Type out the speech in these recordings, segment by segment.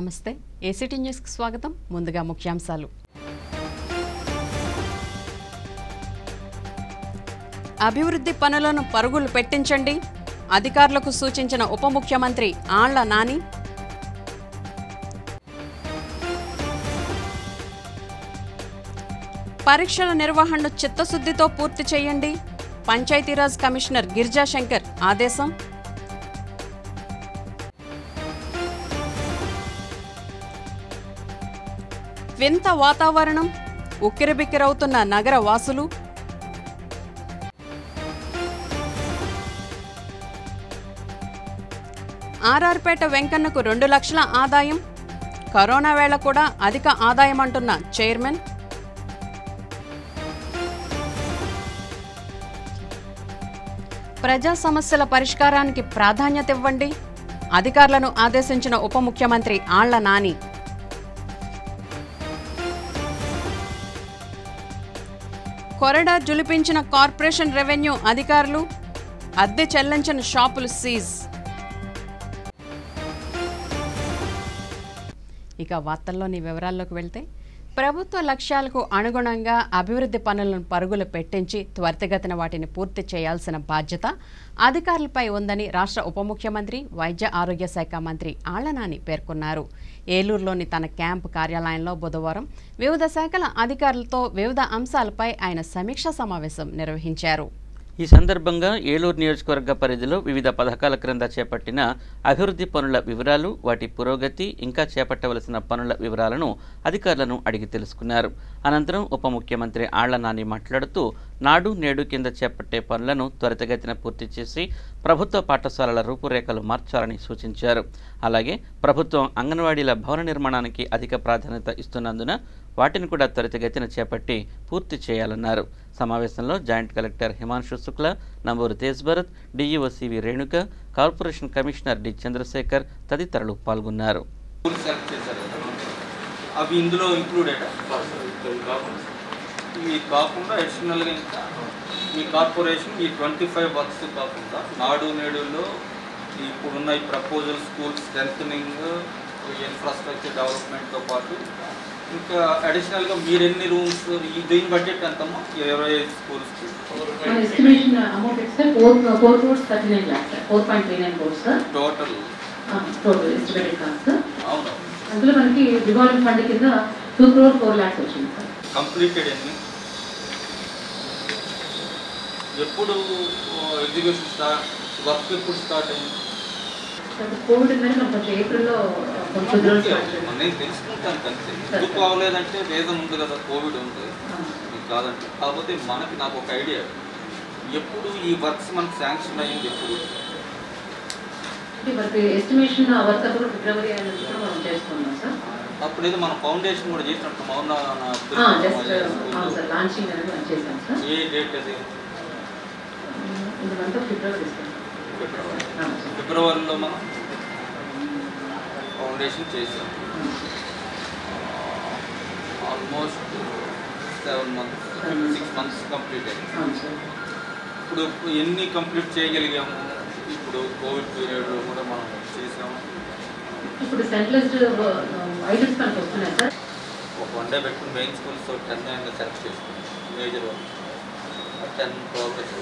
నమస్తే ఏసీటీ న్యూస్కి స్వాగతం ముందుగా ముఖ్యాంశాలు అభివృద్ధి పనులను పరుగులు పెట్టించండి అధికారులకు సూచించిన ఉప ముఖ్యమంత్రి ఆళ్ల నాని పరీక్షల నిర్వహణను చిత్తశుద్ధితో పూర్తి చేయండి పంచాయతీరాజ్ కమిషనర్ గిరిజా శంకర్ ఆదేశం వింత వాతావరణం ఉక్కిరిబిక్కిరవుతున్న నగర వాసులు ఆర్ఆర్పేట వెంకన్నకు రెండు లక్షల ఆదాయం కరోనా వేళ కూడా అధిక ఆదాయం అంటున్న చైర్మన్ ప్రజా సమస్యల పరిష్కారానికి ప్రాధాన్యత ఇవ్వండి అధికారులను ఆదేశించిన ఉప ముఖ్యమంత్రి ఆళ్ల నాని కొరడార్ జులిపించిన కార్పొరేషన్ రెవెన్యూ అధికారులు అద్దె చెల్లించిన షాపులు సీజ్ ఇక వార్తల్లోని వివరాల్లోకి వెళ్తే ప్రభుత్వ లక్ష్యాలకు అనుగుణంగా అభివృద్ధి పనులను పరుగులు పెట్టించి త్వరితగతిన వాటిని పూర్తి చేయాల్సిన బాధ్యత అధికారులపై ఉందని రాష్ట్ర ఉప ముఖ్యమంత్రి వైద్య ఆరోగ్య శాఖ మంత్రి ఆళ్లనాని పేర్కొన్నారు ఏలూరులోని తన క్యాంపు కార్యాలయంలో బుధవారం వివిధ శాఖల అధికారులతో వివిధ అంశాలపై ఆయన సమీక్షా సమావేశం నిర్వహించారు ఈ సందర్భంగా ఏలూరు నియోజకవర్గ పరిధిలో వివిధ పథకాల క్రింద చేపట్టిన అభివృద్ధి పనుల వివరాలు వాటి పురోగతి ఇంకా చేపట్టవలసిన పనుల వివరాలను అధికారులను అడిగి తెలుసుకున్నారు అనంతరం ఉప ముఖ్యమంత్రి ఆళ్ల నాని మాట్లాడుతూ నాడు నేడు కింద చేపట్టే పనులను త్వరితగతిన పూర్తి చేసి ప్రభుత్వ పాఠశాలల రూపురేఖలు మార్చాలని సూచించారు అలాగే ప్రభుత్వం అంగన్వాడీల భవన నిర్మాణానికి అధిక ప్రాధాన్యత ఇస్తున్నందున వాటిని కూడా త్వరితగతిన చేపట్టి పూర్తి చేయాలన్నారు సమావేశంలో joint collector Himanshu Shukla Namburu Tej Bharat DEO CV Renuka corporation commissioner D Chandrasekhar తదితరులు పాల్గొన్నారు స్కూల్ సెలెక్ట్ చేశారు కదా. అవి ఇందులో ఇంక్లూడెడ్ ఇవి కాకుండా అడిషనల్గా ఇంకా మీ కార్పొరేషన్ ఈ ట్వంటీ ఫైవ్ వర్క్స్ కాకుండా నాడు నేడులో ఇప్పుడున్న ఈ ప్రపోజల్ స్కూల్ స్ట్రెంథనింగ్ ఇన్ఫ్రాస్ట్రక్చర్ డెవలప్మెంట్తో పాటు ఇంకా అడిషనల్గా మీరు ఎన్ని రూమ్స్ ఈ దీని బడ్జెట్ ఎంతమ్మా ఇరవై ఐదు స్కూల్స్కి మన ఎస్టిమేషన్ అమౌంట్ ఇస్తే four four crores thirty nine lakhs four point three nine crores sir total total estimated cost అవును అందులో మనకి రివాల్వింగ్ ఫండ్ కింద టూ క్రోర్ ఫోర్ ల్యాక్స్ వచ్చింది సార్ కంప్లీటెడ్ ఎన్ని ఎప్పుడు ఎగ్జిక్యూషన్ స్టార్ట్ వర్క్ ఎప్పుడు స్టార్ట్ అయింది కోవిడ్ ఉందని మనం కొంచెం ఏప్రిల్లో కొంచెం రోజులు start చేసాం. నేను తెలుసుకుంటాను కంటే ఎందుకు అవ్వలేదంటే రీజన్ ఉంది కదా కోవిడ్ ఉంది ఇది కాదంటే కాకపోతే మనకి నాకు ఒక ఐడియా ఎప్పుడు ఈ వర్క్స్ మనకు శాంక్షన్ అయ్యింది ఎప్పుడు అంటే మనకి ఎస్టిమేషన్ వర్క్ అప్పుడు ఫిబ్రవరి అనేది కూడా మనం చేసుకున్నాం సార్ అప్పుడు ఏదో మన ఫౌండేషన్ కూడా చేసినట్టు మౌన జస్ట్ అవును సార్ లాంచింగ్ అనేది మనం చేసాం సార్ ఏ డేట్ అది ఇదంతా ఫిబ్రవరి సార్ ఫిబ్రవరి అవును సార్ ఫిబ్రవరిలో మనం ఫౌండేషన్ చేసాం almost seven months six months complete అయింది అవును సార్ ఇప్పుడు ఎన్ని కంప్లీట్ చేయగలిగాము ఇప్పుడు కోవిడ్ పీరియడ్లో కూడా మనం చేసాము ఇప్పుడు సెంట్రలైజ్డ్ ఐటమ్స్ మనకు వస్తున్నాయి సార్ ఒక వన్ డే పెట్టుకుని మెయిన్ స్కూల్స్ టెన్ అయినా సెలెక్ట్ చేసుకున్నాం మేజర్ వన్ టెన్ ప్రోగ్రెస్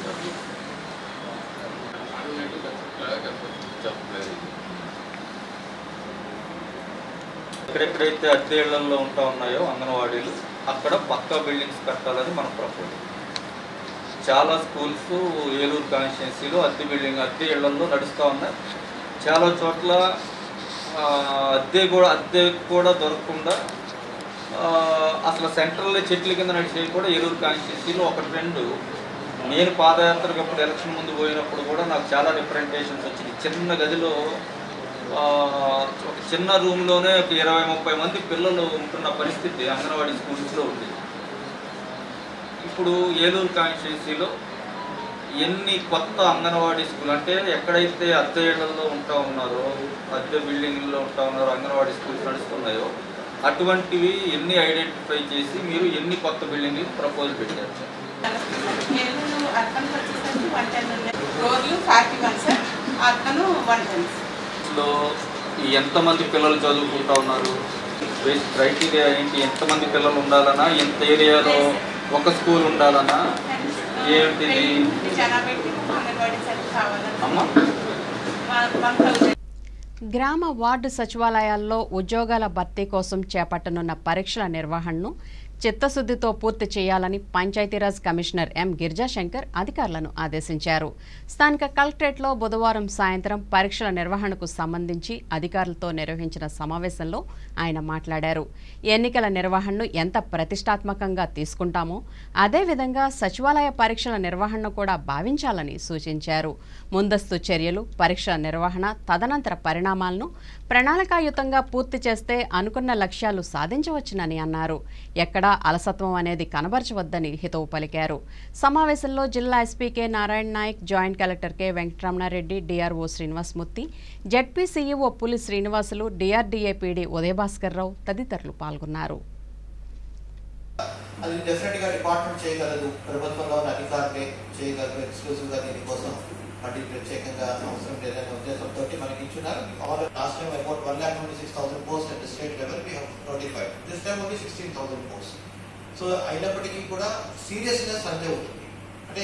ఎక్కడెక్కడైతే అద్దె ఇళ్లలో ఉంటా ఉన్నాయో అంగన్వాడీలు అక్కడ పక్కా బిల్డింగ్స్ కట్టాలని మన ప్రపోజల్ చాలా స్కూల్స్ ఏలూరు కాన్స్టిట్యున్సీలో అద్దె బిల్డింగ్ అద్దె ఇళ్లలో నడుస్తూ ఉన్నాయి చాలా చోట్ల ఆ, అద్దె కూడా అద్దె కూడా దొరకకుండా ఆ, అసలు సెంట్రల్ చెట్ల కింద నడిచేవి కూడా ఏలూరు కాన్స్టిట్యున్సీలో ఒక ట్రెండ్ నేను పాదయాత్రకు అప్పుడు ఎలక్షన్ ముందు పోయినప్పుడు కూడా నాకు చాలా రిప్రజెంటేషన్స్ వచ్చింది చిన్న గదిలో ఆ, ఒక చిన్న రూమ్లోనే ఒక ఇరవై ముప్పై మంది పిల్లలు ఉంటున్న పరిస్థితి అంగన్వాడీ స్కూల్స్లో ఉంది ఇప్పుడు ఏలూరు కాన్స్టిట్యున్సీలో ఎన్ని కొత్త అంగన్వాడీ స్కూల్ అంటే ఎక్కడైతే అద్దె ఇళ్లలో ఉంటా ఉన్నారో అద్దె బిల్డింగ్లో ఉంటా ఉన్నారో అంగన్వాడీ స్కూల్స్ నడుస్తున్నాయో అటువంటివి ఎన్ని ఐడెంటిఫై చేసి మీరు ఎన్ని కొత్త బిల్డింగ్లు ప్రపోజల్ పెట్టారు ఏలూరు అర్బన్ వచ్చేసరికి వన్ టెన్ ఉన్నాయి రోడ్లు forty one sir urban one ten లో ఈ ఎంతమంది పిల్లలు చదువుకుంటా ఉన్నారు బేసిక్ క్రైటీరియా ఏంటి ఎంతమంది పిల్లలు ఉండాలన్నా ఎంత ఏరియాలో ఒక స్కూల్ ఉండాలన్నా ఏంటిది చాలా పెట్టి అంగన్వాడీ సెంటర్ కావాలని అమ్మ వన్ థౌసండ్ గ్రామ వార్డు సచివాలయాల్లో ఉద్యోగాల భర్తీ కోసం చేపట్టనున్న పరీక్షల నిర్వహణను చిత్తశుద్ధితో పూర్తి చేయాలని పంచాయతీరాజ్ కమిషనర్ ఎం గిరిజాశంకర్ అధికారులను ఆదేశించారు స్థానిక కలెక్టరేట్లో బుధవారం సాయంత్రం పరీక్షల నిర్వహణకు సంబంధించి అధికారులతో నిర్వహించిన సమావేశంలో ఆయన మాట్లాడారు ఎన్నికల నిర్వహణను ఎంత ప్రతిష్టాత్మకంగా తీసుకుంటామో అదేవిధంగా సచివాలయ పరీక్షల నిర్వహణను కూడా భావించాలని సూచించారు ముందస్తు చర్యలు పరీక్షల నిర్వహణ తదనంతర పరిణామాలను ప్రణాళికాయుతంగా పూర్తి చేస్తే అనుకున్న లక్ష్యాలు సాధించవచ్చునని అన్నారు ఎక్కడా అలసత్వం అనేది కనబరచవద్దని హితవు పలికారు సమావేశంలో జిల్లా SP K Narayana Nayak joint collector K Venkataramanareddy DRO Srinivasamurthy ZP CEO Puli Srinivasulu DRDA PD Udayabhaskar Rao తదితరులు పాల్గొన్నారు అది డెఫినెట్ గా డిపార్ట్మెంట్ చేయగలదు ప్రభుత్వంలో ఉన్న అధికారులే చేయగలరు ఎక్స్క్లూజివ్ గా దీనికోసం మళ్ళీ ప్రత్యేకంగా అవసరం లేదనే ఉద్దేశంతో మనకి ఇచ్చున్నారు all last time about one lakh twenty six thousand post at state level we have notified this time only sixteen thousand post so అయినప్పటికీ కూడా సీరియస్నెస్ అంతే ఉంటుంది అంటే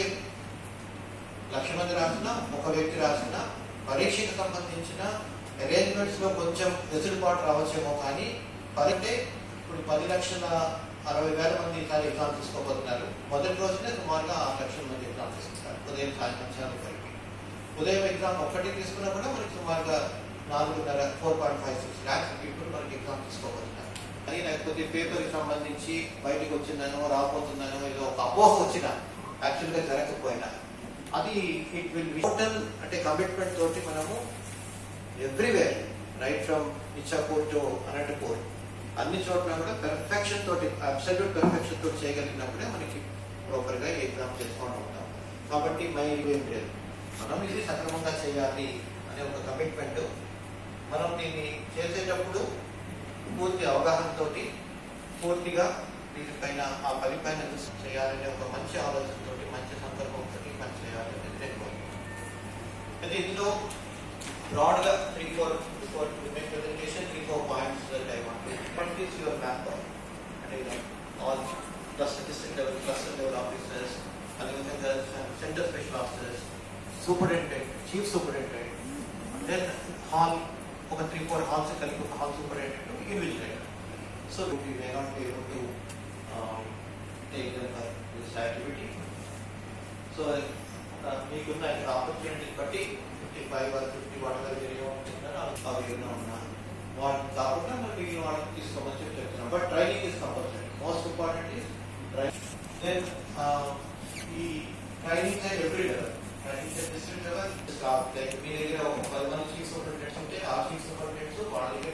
లక్ష మంది రాసిన ఒక వ్యక్తి రాసిన పరీక్షకు సంబంధించిన అరేంజ్మెంట్స్ లో కొంచెం వెసులుబాటు రావచ్చేమో కానీ పరంటే ఇప్పుడు పది లక్షల అరవై వేల మంది ఈసారి ఎగ్జామ్ తీసుకోబోతున్నారు మొదటి రోజునే సుమారుగా ఆరు లక్షల మంది ఎగ్జామ్ తీసుకుంటారు ఉదయం సాయంత్రం మధ్యాహ్నం వరకు ఉదయం ఎగ్జామ్ ఒక్కటి తీసుకున్నా కూడా మనకి సుమారుగా నాలుగున్నర four point five six lakhs people మనకి ఎగ్జామ్ తీసుకోబోతున్నారు అది లేకపోతే పేపర్కి సంబంధించి బయటకు వచ్చిందనో రాబోతుందనో ఏదో ఒక అపోహ వచ్చినా యాక్చువల్గా జరగకపోయినా అది ఇట్ విల్ టోటల్ అంటే కమిట్మెంట్ తోటి మనము everywhere right from Ichchapur to Anantapur అన్ని చోట్ల కూడా పెర్ఫెక్షన్ తోటి అబ్సల్యూట్ పెర్ఫెక్షన్ తోటి చేయగలిగినప్పుడే మనకి ప్రాపర్ గా ఎగ్జామ్ చేసుకోవడం ఉంటాం కాబట్టి మై ఏం లేదు మనం ఇది సక్రమంగా చేయాలి అనే ఒక కమిట్మెంట్ మనం దీన్ని చేసేటప్పుడు పూర్తి అవగాహనతోటి పూర్తిగా దీనిపైన ఆ పని పైన దృష్టి చేయాలనే ఒక మంచి ఆలోచనతోటి మంచి సందర్భంతో పని చేయాలని నేను కోరుకుంటున్నాను. అయితే ఇందులో బ్రాడ్ గా three four four presentation three four points that I want but this your map అంటే all the statistic level cluster level officers అదేవిధంగా centre special officers superintendent chief superintendent then hall ఒక త్రీ ఫోర్ హాల్స్ కలిపి ఒక hall superintendent invigilator so we may not be able to um, take them for this activity. So uh, మీకున్న ఇక్కడ opportunity బట్టి fifty five or fifty one వరకు జరిగే ఉంటున్నారు అవి ఏమైనా ఉన్నా వాటిని కాకుండా మరి మిగిలిన వాళ్ళని తీసుకోమని చెప్తున్నాం but training is compulsory most important is then ఈ training at every level training at district level staff like మీ దగ్గర ఒక పది మంది చీఫ్ సూపరింటెండెంట్స్ ఉంటే ఆ చీఫ్ సూపరింటెండెంట్స్ వాళ్ళ దగ్గర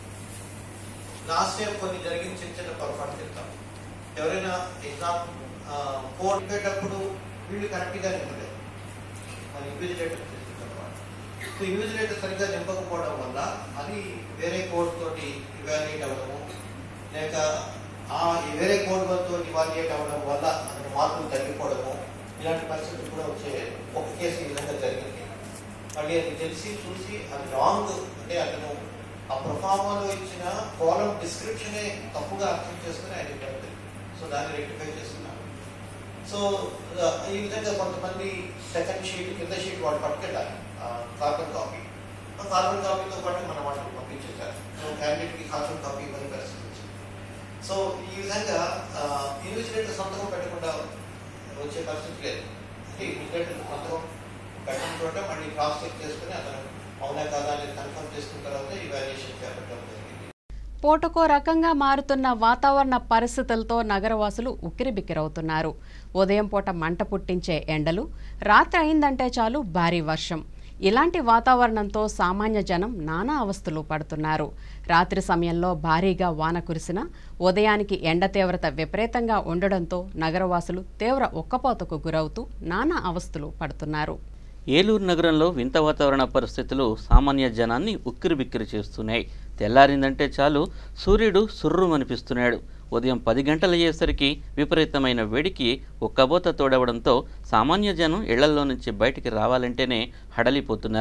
లాస్ట్ ఇయర్ కొన్ని జరిగిన చిన్న చిన్న పొరపాటు చెప్తాం ఎవరైనా ఎగ్జామ్ కోడ్ పెట్టేటప్పుడు వీళ్ళు కరెక్ట్గా నింపలేదు మన ఇన్విజిలేటర్ సో ఇన్విజిలేటర్ సరిగ్గా నింపకపోవడం వల్ల అది వేరే కోడ్ తోటి ఇవాల్యుయేట్ అవ్వడము లేక ఆ వేరే కోడ్ తోటి ఇవాల్యుయేట్ అవ్వడం వల్ల అతని మార్కులు తగ్గిపోవడము ఇలాంటి పరిస్థితులు కూడా వచ్చే ఒక కేసు ఈ విధంగా జరిగింది మళ్ళీ అది తెలిసి చూసి అది రాంగ్ అంటే అతను ఆ ప్రొఫామాలో ఇచ్చిన కాలం డిస్క్రిప్షనే తప్పుగా అర్థం చేసుకుని ఆయన ఇవ్వడం సో దాన్ని రెక్టిఫై చేస్తున్నాను సో ఆ, ఈ విధంగా కొంతమంది సెకండ్ షీట్ కింద షీట్ వాళ్ళు పట్టుకెళ్ళాలి కార్బన్ కాపీ ఆ కార్బన్ కాపీతో పాటు మన వాళ్ళకి పంపించేశారు సో క్యాండిడేట్కి కార్బన్ కాపీ ఇవ్వని పరిస్థితి వచ్చింది సో ఈ విధంగా ఇన్విజిలేటర్ సంతకం పెట్టకుండా వచ్చే పరిస్థితి లేదు అంటే ఇన్విజిలేటర్ సంతకం పెట్టడం చోట మళ్ళీ క్రాస్ చెక్ చేసుకుని అతను అవునా కాదా అనేది కన్ఫర్మ్ చేసుకున్న తర్వాత ఇవాల్యుయేషన్ చేపట్టడం జరిగింది పూటకో రకంగా మారుతున్న వాతావరణ పరిస్థితులతో నగరవాసులు ఉక్కిరిబిక్కిరవుతున్నారు ఉదయం పూట మంట పుట్టించే ఎండలు రాత్రి అయిందంటే చాలు భారీ వర్షం ఇలాంటి వాతావరణంతో సామాన్య జనం నానా అవస్థలు పడుతున్నారు రాత్రి సమయంలో భారీగా వాన కురిసిన ఉదయానికి ఎండ తీవ్రత విపరీతంగా ఉండడంతో నగరవాసులు తీవ్ర ఉక్కపోతకు గురవుతూ నానా అవస్థలు పడుతున్నారు ఏలూరు నగరంలో వింత వాతావరణ పరిస్థితులు సామాన్య జనాన్ని ఉక్కిరిబిక్కిరి చేస్తున్నాయి తెల్లారిందంటే చాలు సూర్యుడు సుర్రుమనిపిస్తున్నాడు ఉదయం పది గంటలయ్యేసరికి విపరీతమైన వేడికి ఉక్కబోత తోడవడంతో సామాన్య జనం ఇళ్లల్లో నుంచి బయటికి రావాలంటేనే హడలిపోతున్నారు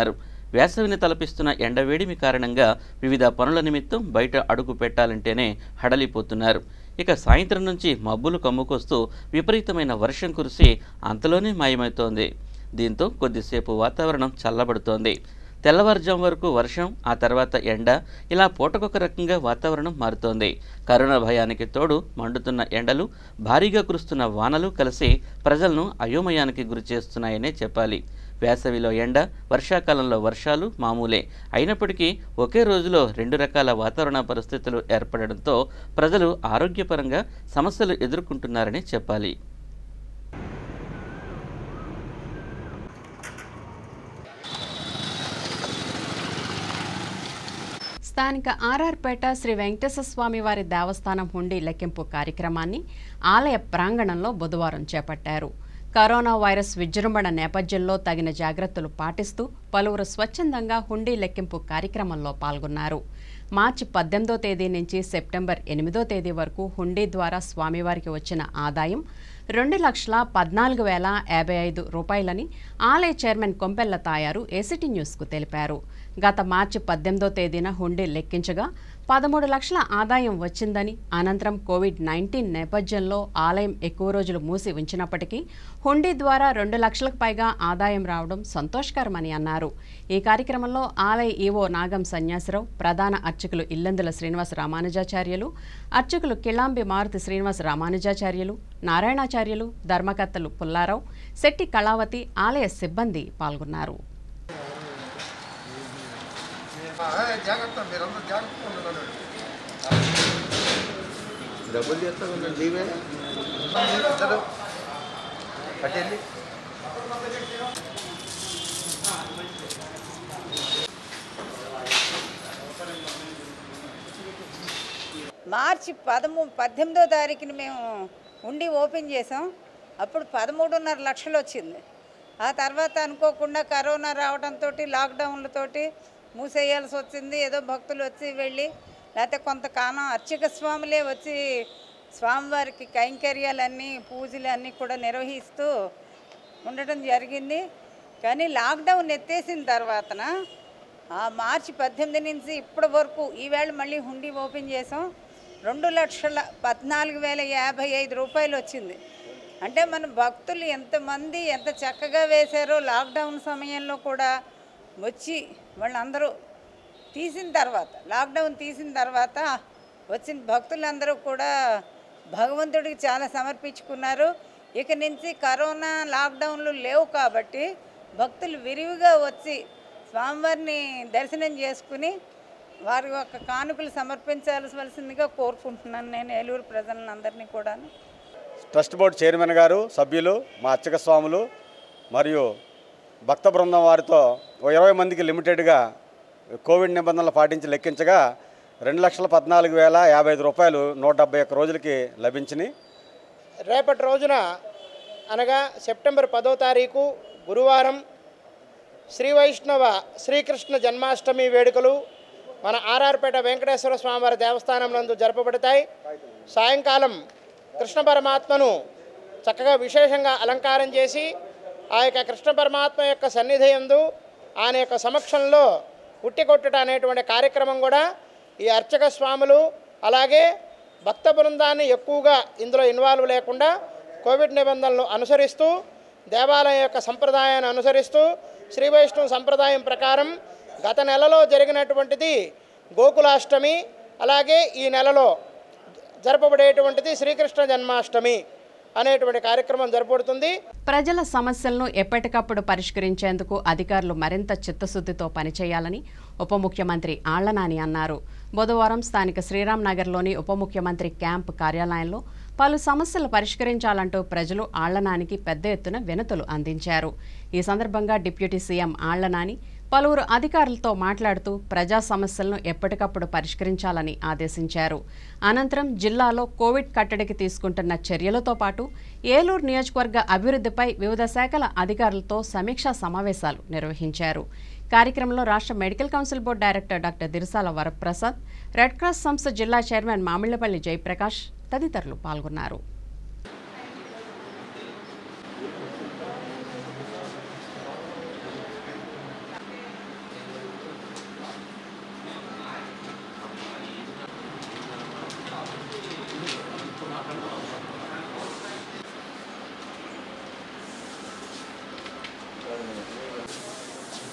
వేసవిని తలపిస్తున్న ఎండవేడిమి కారణంగా వివిధ పనుల నిమిత్తం బయట అడుగు పెట్టాలంటేనే హడలిపోతున్నారు ఇక సాయంత్రం నుంచి మబ్బులు కమ్ముకొస్తూ విపరీతమైన వర్షం కురిసి అంతలోనే మాయమవుతోంది దీంతో కొద్దిసేపు వాతావరణం చల్లబడుతోంది తెల్లవారుజాము వరకు వర్షం ఆ తర్వాత ఎండ ఇలా పూటకొక రకంగా వాతావరణం మారుతోంది కరోనా భయానికి తోడు మండుతున్న ఎండలు భారీగా కురుస్తున్న వానలు కలిసి ప్రజలను అయోమయానికి గురి చేస్తున్నాయనే చెప్పాలి వేసవిలో ఎండ వర్షాకాలంలో వర్షాలు మామూలే అయినప్పటికీ ఒకే రోజులో రెండు రకాల వాతావరణ పరిస్థితులు ఏర్పడడంతో ప్రజలు ఆరోగ్యపరంగా సమస్యలు ఎదుర్కొంటున్నారని చెప్పాలి స్థానిక ఆర్ఆర్పేట శ్రీ వెంకటేశ్వర స్వామి వారి దేవస్థానం హుండీ లెక్కింపు కార్యక్రమాన్ని ఆలయ ప్రాంగణంలో బుధవారం చేపట్టారు కరోనా వైరస్ విజృంభణ నేపథ్యంలో తగిన జాగ్రత్తలు పాటిస్తూ పలువురు స్వచ్ఛందంగా హుండీ లెక్కింపు కార్యక్రమంలో పాల్గొన్నారు మార్చి పద్దెనిమిదో తేదీ నుంచి సెప్టెంబర్ ఎనిమిదో తేదీ వరకు హుండీ ద్వారా స్వామివారికి వచ్చిన ఆదాయం రెండు లక్షల పద్నాలుగు వేల యాభై ఐదు రూపాయలని ఆలయ చైర్మన్ కొంపెల్ల తాయారు ఏసిటీ న్యూస్కు తెలిపారు గత మార్చి పద్దెనిమిదో తేదీన హుండీ లెక్కించగా పదమూడు లక్షల ఆదాయం వచ్చిందని అనంతరం కోవిడ్ నైన్టీన్ నేపథ్యంలో ఆలయం ఎక్కువ రోజులు మూసి ఉంచినప్పటికీ హుండీ ద్వారా రెండు లక్షలకు పైగా ఆదాయం రావడం సంతోషకరమని అన్నారు ఈ కార్యక్రమంలో ఆలయ ఈవో నాగం సన్యాసరావు ప్రధాన అర్చకులు ఇల్లందుల శ్రీనివాస రామానుజాచార్యులు అర్చకులు కిళాంబి మారుతి శ్రీనివాస రామానుజాచార్యులు నారాయణాచార్యులు ధర్మకర్తలు పుల్లారావు శెట్టి కళావతి ఆలయ సిబ్బంది పాల్గొన్నారు జాగ్రత్త మీరందరూ జాగ్రత్తగా ఉండాలి డబ్బులు చేస్తా ఉండండి నీవే ఇద్దరు అటెండి మార్చి పదమూ పద్దెనిమిదో తారీఖున మేము ఉండి ఓపెన్ చేసాం అప్పుడు పదమూడున్నర లక్షలు వచ్చింది ఆ తర్వాత అనుకోకుండా కరోనా రావడంతో లాక్డౌన్లతోటి మూసేయాల్సి వచ్చింది ఏదో భక్తులు వచ్చి వెళ్ళి లేకపోతే కొంతకాలం అర్చక స్వాములే వచ్చి స్వామివారికి కైంకర్యాలన్నీ పూజలు అన్నీ కూడా నిర్వహిస్తూ ఉండటం జరిగింది కానీ లాక్డౌన్ ఎత్తేసిన తర్వాతన ఆ మార్చి పద్దెనిమిది నుంచి ఇప్పటి వరకు ఈవేళ మళ్ళీ హుండీ ఓపెన్ చేసాం రెండు లక్షల పద్నాలుగు వేల యాభై ఐదు రూపాయలు వచ్చింది అంటే మన భక్తులు ఎంతమంది ఎంత చక్కగా వేశారో లాక్డౌన్ సమయంలో కూడా వచ్చి వాళ్ళందరూ తీసిన తర్వాత లాక్డౌన్ తీసిన తర్వాత వచ్చిన భక్తులందరూ కూడా భగవంతుడికి చాలా సమర్పించుకున్నారు ఇక నుంచి కరోనా లాక్డౌన్లు లేవు కాబట్టి భక్తులు విరివిగా వచ్చి స్వామివారిని దర్శనం చేసుకుని వారి యొక్క కానుకలు సమర్పించాల్సివలసిందిగా కోరుకుంటున్నాను నేను ఏలూరు ప్రజలందరినీ కూడా ట్రస్ట్ బోర్డు చైర్మన్ గారు సభ్యులు మా అర్చక స్వాములు మరియు భక్త బృందం వారితో ఓ ఇరవై మందికి లిమిటెడ్గా కోవిడ్ నిబంధనలు పాటించి లెక్కించగా రెండు లక్షల పద్నాలుగు వేల యాభై ఐదు రూపాయలు నూట డెబ్బై ఒక్క రోజులకి లభించినాయి రేపటి రోజున అనగా సెప్టెంబర్ పదో తారీఖు గురువారం శ్రీ వైష్ణవ శ్రీకృష్ణ జన్మాష్టమి వేడుకలు మన ఆర్ఆర్పేట వెంకటేశ్వర స్వామివారి దేవస్థానం నందు జరపబడతాయి సాయంకాలం కృష్ణ పరమాత్మను చక్కగా విశేషంగా అలంకారం చేసి ఆ యొక్క కృష్ణ పరమాత్మ యొక్క సన్నిధి యందు ఆయన యొక్క సమక్షంలో ఉట్టి కొట్టుట అనేటువంటి కార్యక్రమం కూడా ఈ అర్చక స్వాములు అలాగే భక్త బృందాన్ని ఎక్కువగా ఇందులో ఇన్వాల్వ్ లేకుండా కోవిడ్ నిబంధనలు అనుసరిస్తూ దేవాలయం యొక్క సంప్రదాయాన్ని అనుసరిస్తూ శ్రీ వైష్ణవ సంప్రదాయం ప్రకారం గత నెలలో జరిగినటువంటిది గోకులాష్టమి అలాగే ఈ నెలలో జరపబడేటువంటిది శ్రీకృష్ణ జన్మాష్టమి అనేటువంటి కార్యక్రమం జరపబడుతుంది ప్రజల సమస్యలను ఎప్పటికప్పుడు పరిష్కరించేందుకు అధికారులు మరింత చిత్తశుద్ధితో పనిచేయాలని ఉప ముఖ్యమంత్రి ఆళ్లనాని అన్నారు బుధవారం స్థానిక శ్రీరామ్ నగర్లోని ఉప ముఖ్యమంత్రి క్యాంప్ కార్యాలయంలో పలు సమస్యలు పరిష్కరించాలంటూ ప్రజలు ఆళ్లనానికి పెద్ద ఎత్తున వినతులు అందించారు ఈ సందర్భంగా డిప్యూటీ సీఎం ఆళ్లనాని పలువురు అధికారులతో మాట్లాడుతూ ప్రజా సమస్యలను ఎప్పటికప్పుడు పరిష్కరించాలని ఆదేశించారు అనంతరం జిల్లాలో కోవిడ్ కట్టడికి తీసుకుంటున్న చర్యలతో పాటు ఏలూరు నియోజకవర్గ అభివృద్ధిపై వివిధ శాఖల అధికారులతో సమీక్షా సమావేశాలు నిర్వహించారు కార్యక్రమంలో రాష్ట్ర medical council board director doctor Dirasala Varaprasad red cross సంస్థ జిల్లా చైర్మన్ మామిళ్లపల్లి జయప్రకాష్ తదితరులు పాల్గొన్నారు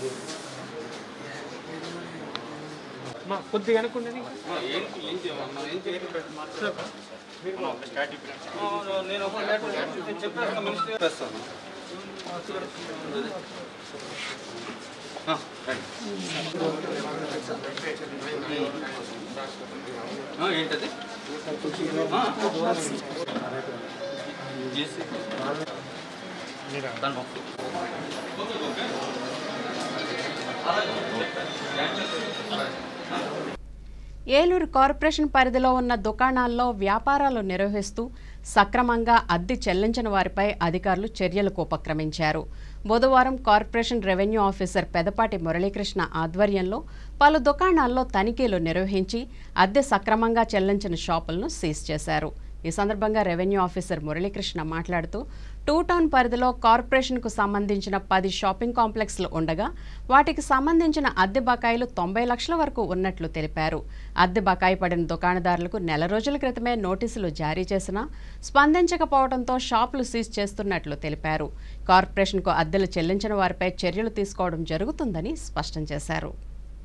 కొద్దిగా అనుకుంటే నేను ఒక లెటర్ చెప్పేస్తాను మినిస్టర్ చేస్తాను ఏంటది ఏలూరు కార్పొరేషన్ పరిధిలో ఉన్న దుకాణాల్లో వ్యాపారాలు నిర్వహిస్తూ సక్రమంగా అద్దె చెల్లించిన వారిపై అధికారులు చర్యలకు ఉపక్రమించారు బుధవారం corporation revenue officer Pedapati Muralikrishna ఆధ్వర్యంలో పలు దుకాణాల్లో తనిఖీలు నిర్వహించి అద్దె సక్రమంగా చెల్లించిన షాపులను సీజ్ చేశారు ఈ సందర్భంగా రెవెన్యూ ఆఫీసర్ మురళీకృష్ణ మాట్లాడుతూ టూ టౌన్ పరిధిలో కార్పొరేషన్కు సంబంధించిన పది షాపింగ్ కాంప్లెక్స్లు ఉండగా వాటికి సంబంధించిన అద్దె బకాయిలు తొంభై లక్షల వరకు ఉన్నట్లు తెలిపారు అద్దె బకాయి పడిన దుకాణదారులకు నెల రోజుల క్రితమే నోటీసులు జారీ చేసినా స్పందించకపోవడంతో షాపులు సీజ్ చేస్తున్నట్లు తెలిపారు కార్పొరేషన్కు అద్దెలు చెల్లించిన వారిపై చర్యలు తీసుకోవడం జరుగుతుందని స్పష్టం చేశారు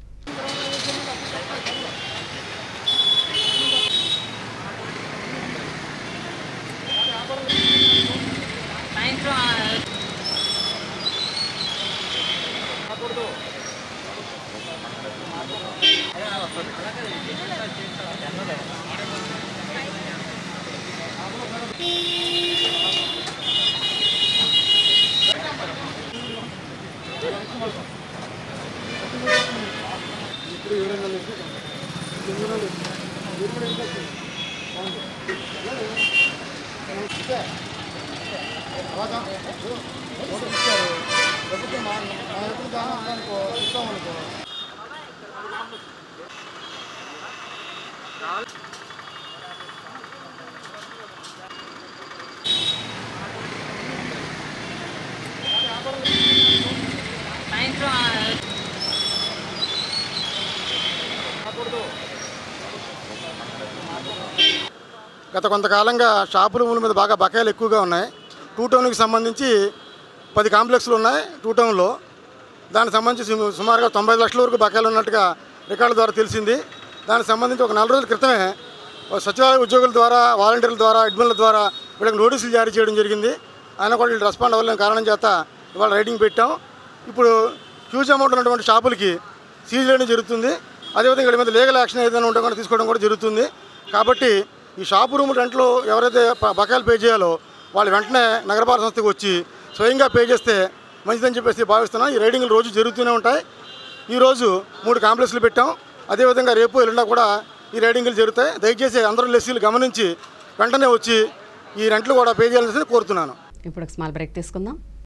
గత కొంతకాలంగా షాపుల మూల మీద బాగా బకాయిలు ఎక్కువగా ఉన్నాయి టూ టౌన్కి సంబంధించి పది కాంప్లెక్స్లు ఉన్నాయి టూ టౌన్లో దానికి సంబంధించి సుమ- సుమారుగా తొంభై లక్షల వరకు బకాయిలు ఉన్నట్టుగా రికార్డుల ద్వారా తెలిసింది దానికి సంబంధించి ఒక నెల రోజుల క్రితమే ఒక సచివాలయ ఉద్యోగుల ద్వారా వాలంటీర్ల ద్వారా అడ్మిన్ల ద్వారా వీళ్ళకి నోటీసులు జారీ చేయడం జరిగింది ఆయన కూడా వీళ్ళు రెస్పాండ్ అవ్వలేని కారణం చేత ఇవాళ రైడింగ్ పెట్టాం ఇప్పుడు హ్యూజ్ అమౌంట్ ఉన్నటువంటి షాపులకి సీజ్ చేయడం జరుగుతుంది అదేవిధంగా వీళ్ళ మీద లీగల్ యాక్షన్ ఏదైనా ఉంటే కూడా తీసుకోవడం కూడా జరుగుతుంది కాబట్టి ఈ షాపు రూమ్ రెంట్లో ఎవరైతే ప- బకాయిలు పే చేయాలో వాళ్ళు వెంటనే నగరపాలక సంస్థకి వచ్చి స్వయంగా పే చేస్తే మంచిదని చెప్పేసి భావిస్తున్నాం ఈ రైడింగ్లు రోజు జరుగుతూనే ఉంటాయి ఈరోజు మూడు కాంప్లెక్స్లు పెట్టాం అదేవిధంగా రేపు ఎల్లుండా కూడా ఈ రైడింగ్లు జరుగుతాయి దయచేసి అందరూ లెస్సీలు గమనించి వెంటనే వచ్చి ఈ రెంట్లు కూడా పే చేయాలని కోరుతున్నాను ఇప్పుడు ఒక స్మాల్ బ్రేక్ తీసుకుందాం